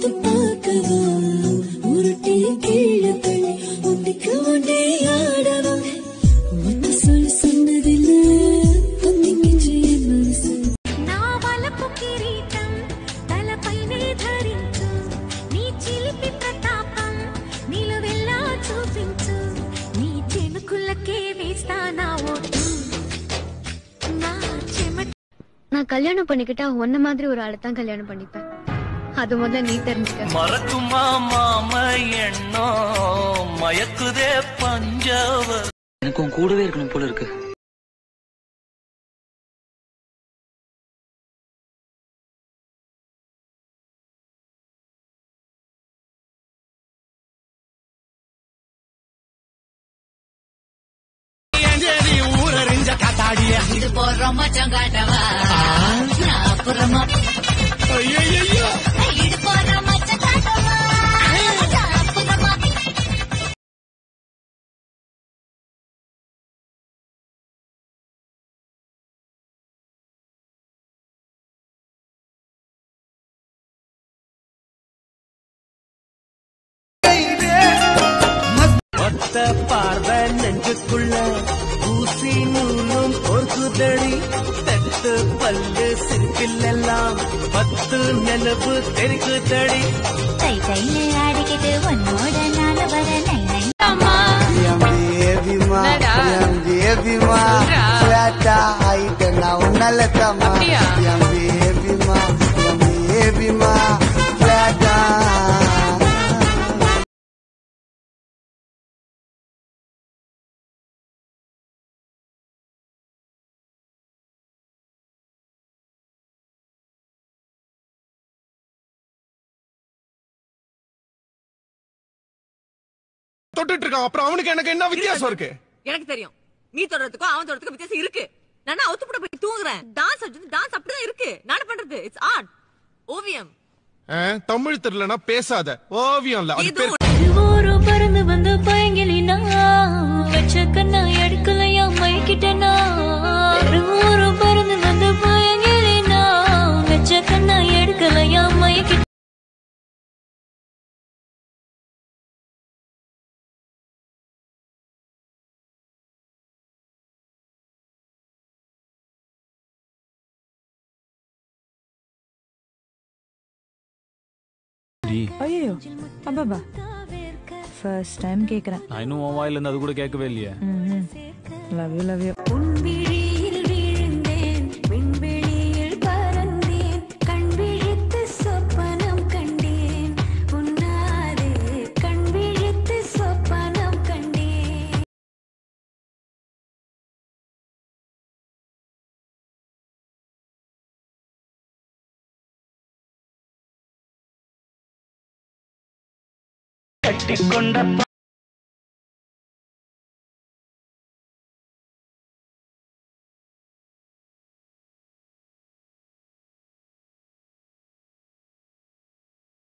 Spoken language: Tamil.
தொட்டு பார்க்கவா உருட்டி கீழே தள்ளி ஒண்டிக்கு ஒண்டே ஆடவா ஒத்த சொல்லு சொன்னதில்ல தொந்திக்கிச்சு என் மனசு నా వలపు కిరీటం తలపైనే ధరించు నీ చిలిపి ప్రతాపం నిలువెల్లా చూపించు నీ చెనుకులకే వేస్తా నా ఓటు నా చెమట நான் கல்யாணம் பண்ணிக்கிட்டா உன்ன மாதிரி ஒரு ஆளை தான் கல்யாணம் பண்ணிப்பேன் அது முதல்ல நீ தெரிஞ்சுக்க மறக்குமா மாம எண்ணம் மயக்குதே பஞ்சவ எனக்கு உன் கூடவே இருக்கணும் போல இருக்கு ஒத்த பார்வை நெஞ்சுக்குள்ள ஊசி நூலும் பொறுக்குதடி தட்டு பல்லு சிற்பிலெல்லாம் பத்து நினைவு தெரிக்குதடி தை தைன்னு ஆடிக்கிட்டு உன்னோட நான வர நை நை தொட்டுட்டு இருக்கான் அப்புறம் அவனுக்கு எனக்கு என்ன வித்தியாசம் இருக்கு எனக்கு தெரியும் நீ தொடறதுக்கும் அவன் தொடறதுக்கும் வித்தியாசம் இருக்கு நானும் அவுத்து போட போய் தூங்குறேன் டான்ஸ் டான்ஸ் அப்படிதான் இருக்கு நானும் பண்றது இட்ஸ் ஆர்ட் ஓவியம் ஆ, தமிழ் தெரியலனா பேசாத ஓவியம் இல்ல அது ஏதோ பேர் ஊரு பறந்து வந்து பயங்கிலினா வச்ச கண்ணா எடுக்கலையா மைக்கிட்டனா ஊரு பறந்து வந்து பயங்கிலினா வச்ச கண்ணா எடுக்கலையா மைக்கிட்ட ஐயோ அப்பாபா ஃபர்ஸ்ட் டைம் கேக்குறேன் நான் இன்னும் உன் வாயில இருந்து அது கூட கேட்கவே இல்லையே லவ் யூ லவ் யூ விழியில் விழுந்தேன் விண்வெளியில் பறந்தேன் கண் விழித்து சொப்பனம் கண்டேன் உன்னாரே கண் விழித்து சொப்பனம் கண்டேன் கட்டிக்கொண்ட